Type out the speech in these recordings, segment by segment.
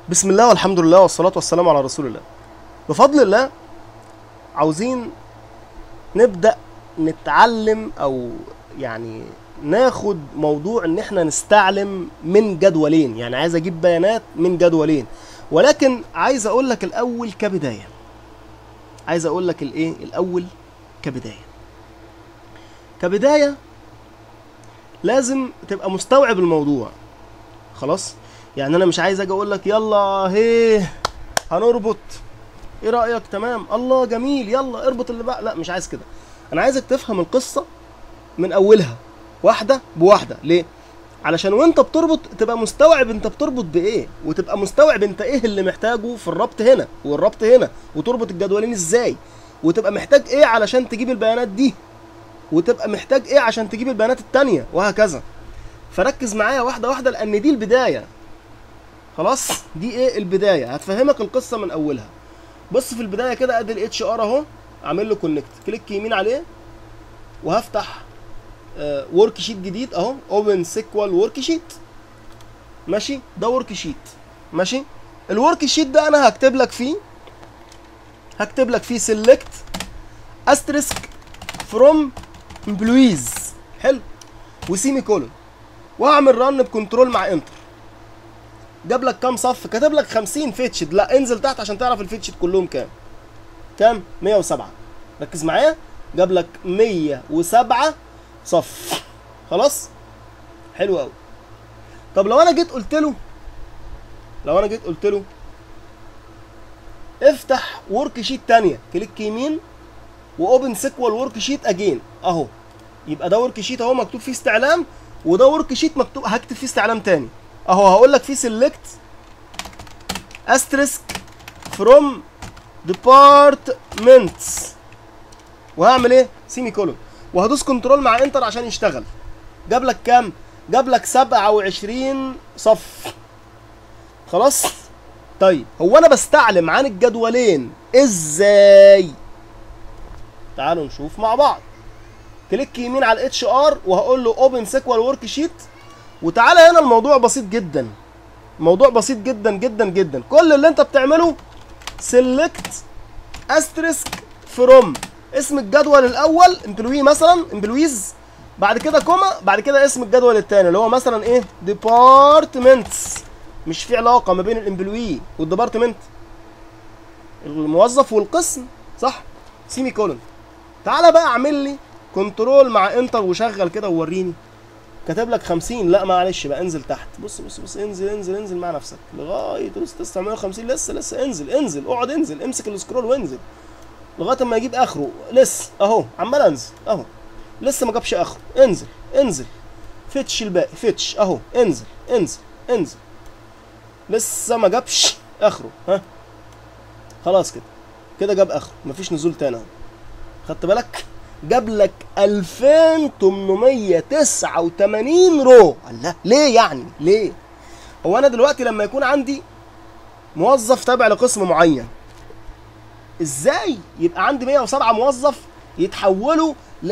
بسم الله والحمد لله والصلاة والسلام على رسول الله بفضل الله عاوزين نبدأ نتعلم أو يعني ناخد موضوع ان احنا نستعلم من جدولين يعني عايز اجيب بيانات من جدولين ولكن عايز اقول لك الاول كبداية عايز اقول لك الايه الاول كبداية كبداية لازم تبقى مستوعب الموضوع خلاص يعني انا مش عايز اجي اقول لك يلا هي هنربط ايه رايك تمام الله جميل يلا اربط اللي بقى لا مش عايز كده انا عايزك تفهم القصه من اولها واحده بواحده ليه علشان وانت بتربط تبقى مستوعب انت بتربط بايه وتبقى مستوعب انت ايه اللي محتاجه في الربط هنا والربط هنا وتربط الجدولين ازاي وتبقى محتاج ايه علشان تجيب البيانات دي وتبقى محتاج ايه عشان تجيب البيانات التانية وهكذا فركز معايا واحده واحده لان دي البدايه خلاص دي ايه البدايه هتفهمك القصه من اولها بص في البدايه كده ادي الاتش ار اهو عامل له كونكت كليك يمين عليه وهفتح ورك شيت جديد اهو اوبن سيكوال ورك شيت ماشي ده ورك شيت ماشي الورك شيت ده انا هكتب لك فيه هكتب لك فيه سيلكت استريسك فروم امبلويز حلو وسيمي كولون واعمل رن بكنترول مع انتر جاب لك كام صف كاتب لك 50 فيتشد لا انزل تحت عشان تعرف الفيتشد كلهم كام كام 107 ركز معايا جاب لك 107 صف خلاص حلو قوي طب لو انا جيت قلت له لو انا جيت قلت له افتح ورك شيت تانية كليك يمين واوبن سيكوال ورك شيت اجين اهو يبقى ده ورك شيت اهو مكتوب فيه استعلام وده ورك شيت مكتوب هكتب فيه استعلام تاني اهو هقول لك فيه سيلكت استريسك فروم ديبارتمنتس وهعمل ايه سيمي كولون وهدوس كنترول مع انتر عشان يشتغل جاب لك كام جاب لك 27 صف خلاص طيب هو انا بستعلم عن الجدولين ازاي تعالوا نشوف مع بعض كليك يمين على الاتش ار وهقول له اوبن سيكوال ورك شيت وتعالى هنا الموضوع بسيط جدا موضوع بسيط جدا جدا جدا كل اللي انت بتعمله سيلكت استريسك فروم اسم الجدول الاول امبلوي مثلا امبلويز بعد كده كوما بعد كده اسم الجدول الثاني اللي هو مثلا ايه ديبارتمنتس مش في علاقه ما بين الامبلوي والديبارتمنت الموظف والقسم صح سيمي كولون تعالى بقى اعمل لي كنترول مع انتر وشغل كده ووريني كاتب لك 50 لا معلش بقى انزل تحت بص بص بص انزل انزل انزل مع نفسك لغايه لسه 950 لسه لسه انزل انزل اقعد انزل امسك السكرول وانزل لغايه ما يجيب اخره لسه اهو عمال انزل اهو لسه ما جابش اخره انزل انزل فتش الباقي فتش اهو انزل انزل انزل لسه ما جابش اخره ها خلاص كده كده جاب اخره مفيش نزول تاني اهو خدت بالك جاب لك 2889 رو الله ليه يعني ليه هو انا دلوقتي لما يكون عندي موظف تابع لقسم معين ازاي يبقى عندي 107 موظف يتحولوا ل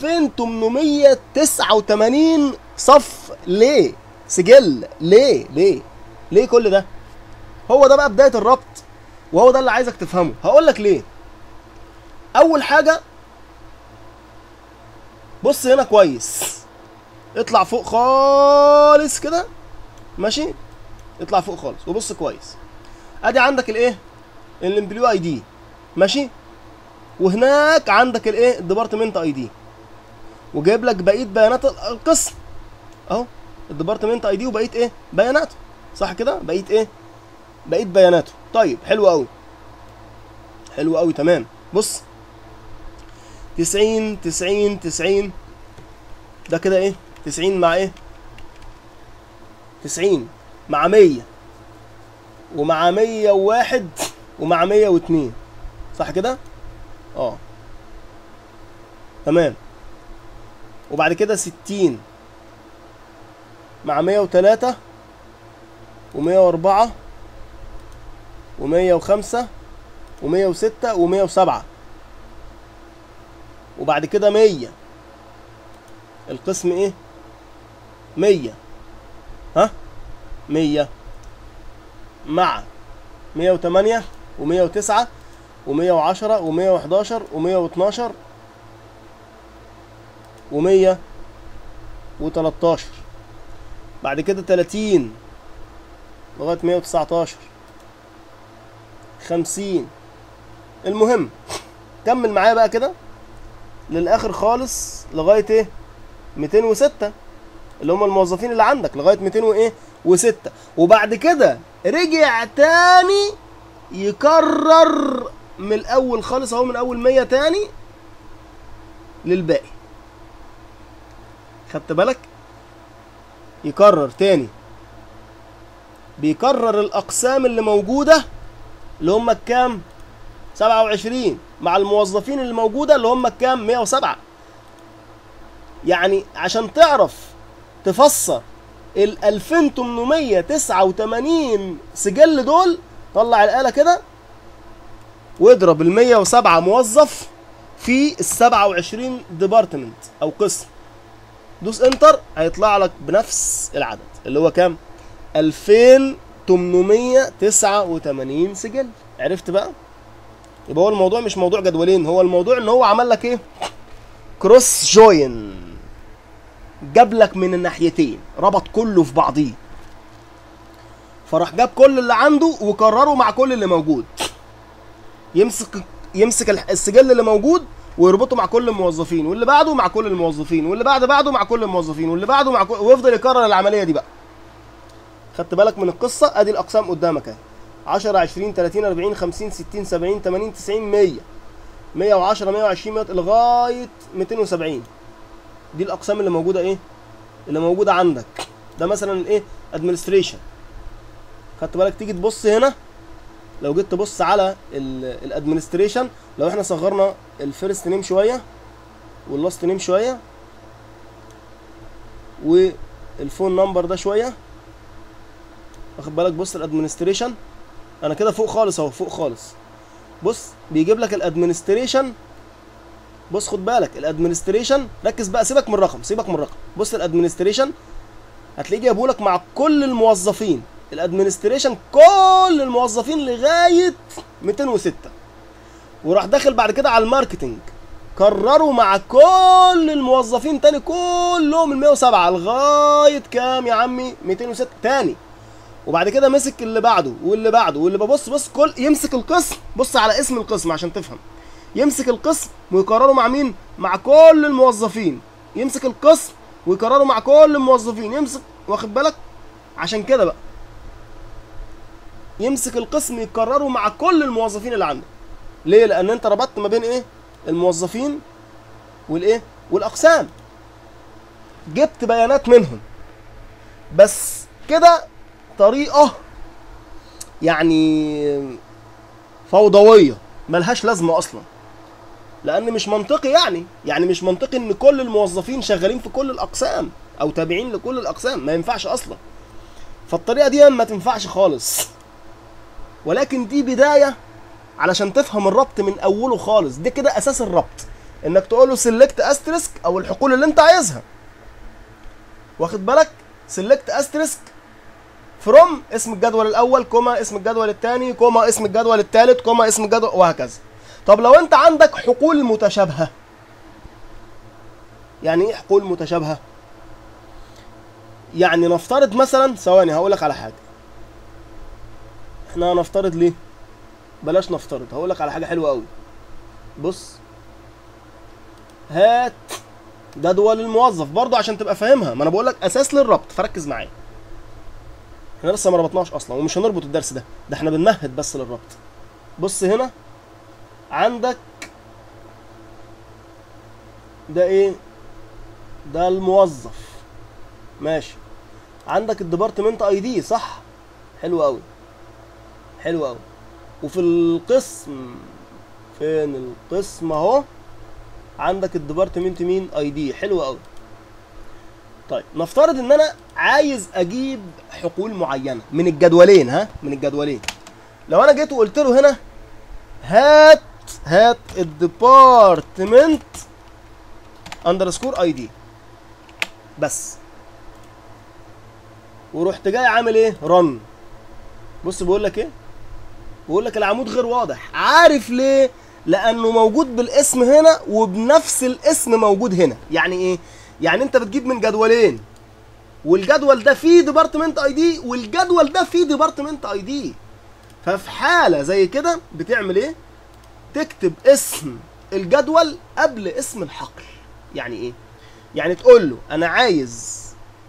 2889 صف ليه سجل ليه ليه ليه كل ده هو ده بقى بدايه الربط وهو ده اللي عايزك تفهمه هقول لك ليه اول حاجه بص هنا كويس اطلع فوق خالص كده ماشي اطلع فوق خالص وبص كويس ادي عندك الايه الامبليو اي دي ماشي وهناك عندك الايه الديبارتمنت اي دي وجايب لك بقيه بيانات القسم اهو الديبارتمنت اي دي وبقيه ايه بياناته صح كده بقيه ايه بقيه بياناته طيب حلو قوي حلو قوي تمام بص تسعين تسعين تسعين ده كده ايه تسعين مع ايه تسعين مع مية ومع مية وواحد ومع مية واتنين صح كده اه تمام وبعد كده ستين مع مية وتلاتة ومية واربعة ومية وخمسة ومية وستة ومية وسبعة وبعد كده مية القسم ايه مية ها مية مع 108 و109 و110 و111 و112 و113 بعد كده 30 لغاية 119 50 المهم كمل معايا بقى كده للآخر خالص لغاية ايه 206 اللي هم الموظفين اللي عندك لغاية 200 وايه و6 وبعد كده رجع تاني يكرر من الأول خالص اهو من أول 100 تاني للباقي خدت بالك يكرر تاني بيكرر الأقسام اللي موجودة اللي هم الكام 27 مع الموظفين اللي موجودة اللي هم الكام 107 يعني عشان تعرف تفسر ال 2889 سجل دول طلع الآلة كده واضرب ال 107 موظف في ال 27 ديبارتمنت أو قسم دوس انتر هيطلع لك بنفس العدد اللي هو كام 2889 سجل عرفت بقى يبقى هو الموضوع مش موضوع جدولين هو الموضوع ان هو عمل لك ايه كروس جوين جاب لك من الناحيتين ربط كله في بعضيه فراح جاب كل اللي عنده وكرره مع كل اللي موجود يمسك يمسك السجل اللي موجود ويربطه مع كل الموظفين واللي بعده مع كل الموظفين واللي بعد بعده مع كل الموظفين واللي بعده مع كل ويفضل يكرر العمليه دي بقى خدت بالك من القصه ادي الاقسام قدامك اهي 10 20 30 40 50 60 70 80 90 100 110 120 100 لغايه 270 دي الاقسام اللي موجوده ايه اللي موجوده عندك ده مثلا الايه ادمنستريشن خدت بالك تيجي تبص هنا لو جيت تبص على الادمنستريشن لو احنا صغرنا الفيرست نيم شويه واللاست نيم شويه والفون نمبر ده شويه واخد بالك بص الادمنستريشن انا كده فوق خالص اهو فوق خالص بص بيجيب لك الادمنستريشن بص خد بالك الادمنستريشن ركز بقى سيبك من الرقم سيبك من الرقم بص الادمنستريشن هتلاقيه جايبه لك مع كل الموظفين الادمنستريشن كل الموظفين لغايه 206 وراح داخل بعد كده على الماركتنج كرروا مع كل الموظفين تاني كلهم ال 107 لغايه كام يا عمي 206 تاني وبعد كده مسك اللي بعده واللي بعده واللي ببص بص كل يمسك القسم بص على اسم القسم عشان تفهم يمسك القسم ويكرره مع مين مع كل الموظفين يمسك القسم ويكرره مع كل الموظفين يمسك واخد بالك عشان كده بقى يمسك القسم يكرره مع كل الموظفين اللي عندك ليه لان انت ربطت ما بين ايه الموظفين والايه والاقسام جبت بيانات منهم بس كده طريقه يعني فوضويه ملهاش لازمه اصلا لان مش منطقي يعني يعني مش منطقي ان كل الموظفين شغالين في كل الاقسام او تابعين لكل الاقسام ما ينفعش اصلا فالطريقه دي ما تنفعش خالص ولكن دي بدايه علشان تفهم الربط من اوله خالص ده كده اساس الربط انك تقول له سيلكت استريسك او الحقول اللي انت عايزها واخد بالك سيلكت استريسك فروم اسم الجدول الاول كوما اسم الجدول الثاني كوما اسم الجدول الثالث كوما اسم الجدول وهكذا طب لو انت عندك حقول متشابهه يعني ايه حقول متشابهه يعني نفترض مثلا ثواني هقول لك على حاجه احنا هنفترض ليه بلاش نفترض هقول لك على حاجه حلوه قوي بص هات جدول الموظف برضه عشان تبقى فاهمها ما انا بقول لك اساس للربط فركز معايا احنا لسه ما ربطناش اصلا ومش هنربط الدرس ده ده احنا بنمهد بس للربط بص هنا عندك ده ايه ده الموظف ماشي عندك الديبارتمنت اي دي صح حلو قوي حلو قوي وفي القسم فين القسم اهو عندك الديبارتمنت مين اي دي حلو قوي طيب نفترض ان انا عايز اجيب حقول معينه من الجدولين ها من الجدولين لو انا جيت وقلت له هنا هات هات الديبارتمنت اندرسكور اي دي بس ورحت جاي عامل ايه رن بص بقول لك ايه بقول لك العمود غير واضح عارف ليه لانه موجود بالاسم هنا وبنفس الاسم موجود هنا يعني ايه يعني انت بتجيب من جدولين والجدول ده فيه ديبارتمنت اي دي والجدول ده فيه ديبارتمنت اي دي ففي حاله زي كده بتعمل ايه تكتب اسم الجدول قبل اسم الحقل يعني ايه يعني تقول له انا عايز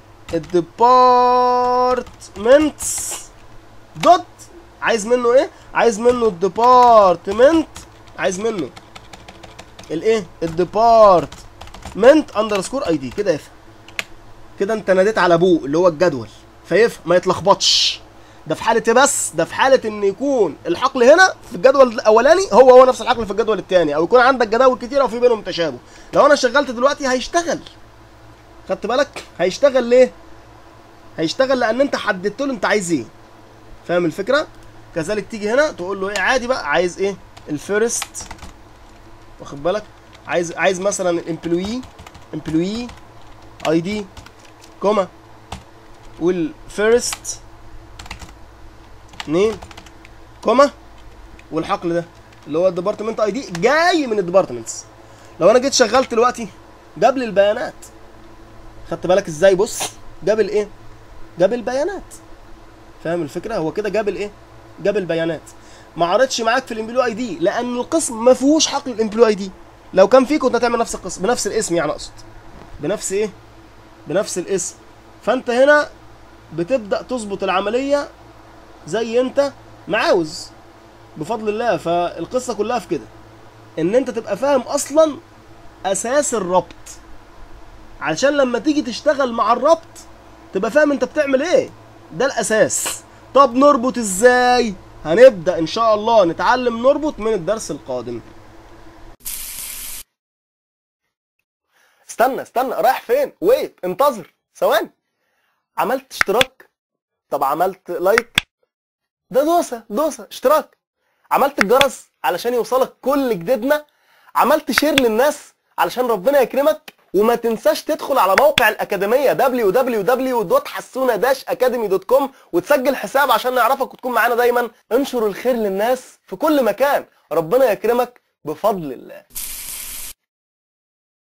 الديبارتمنتس دوت عايز منه ايه عايز منه الديبارتمنت عايز منه الايه الديبارتمنت اندرسكور اي دي كده يفهم كده انت ناديت على ابوه اللي هو الجدول فيفهم ما يتلخبطش ده في حاله ايه بس ده في حاله ان يكون الحقل هنا في الجدول الاولاني هو هو نفس الحقل في الجدول الثاني او يكون عندك جداول كتيره وفي بينهم تشابه لو انا شغلت دلوقتي هيشتغل خدت بالك هيشتغل ليه هيشتغل لان انت حددت له انت عايز ايه فاهم الفكره كذلك تيجي هنا تقول له ايه عادي بقى عايز ايه الفيرست واخد بالك عايز عايز مثلا الامبلوي امبلوي اي دي كوما والفيرست نيم كوما والحقل ده اللي هو الديبارتمنت اي دي جاي من الديبارتمنتس لو انا جيت شغلت دلوقتي جاب لي البيانات خدت بالك ازاي بص جاب الايه جاب البيانات فاهم الفكره هو كده جاب الايه جاب البيانات ما عرضش معاك في الامبلو اي دي لان القسم ما فيهوش حقل الامبلو اي دي لو كان فيه كنت هتعمل نفس القسم بنفس الاسم يعني اقصد بنفس ايه بنفس الاسم فانت هنا بتبدا تظبط العمليه زي انت ما عاوز بفضل الله فالقصه كلها في كده ان انت تبقى فاهم اصلا اساس الربط علشان لما تيجي تشتغل مع الربط تبقى فاهم انت بتعمل ايه ده الاساس طب نربط ازاي هنبدا ان شاء الله نتعلم نربط من الدرس القادم استنى استنى رايح فين ويت انتظر ثواني عملت اشتراك طب عملت لايك ده دوسه دوسه اشتراك عملت الجرس علشان يوصلك كل جديدنا عملت شير للناس علشان ربنا يكرمك وما تنساش تدخل على موقع الأكاديمية www.حسونة-academy.com وتسجل حساب عشان نعرفك وتكون معانا دايما انشر الخير للناس في كل مكان ربنا يكرمك بفضل الله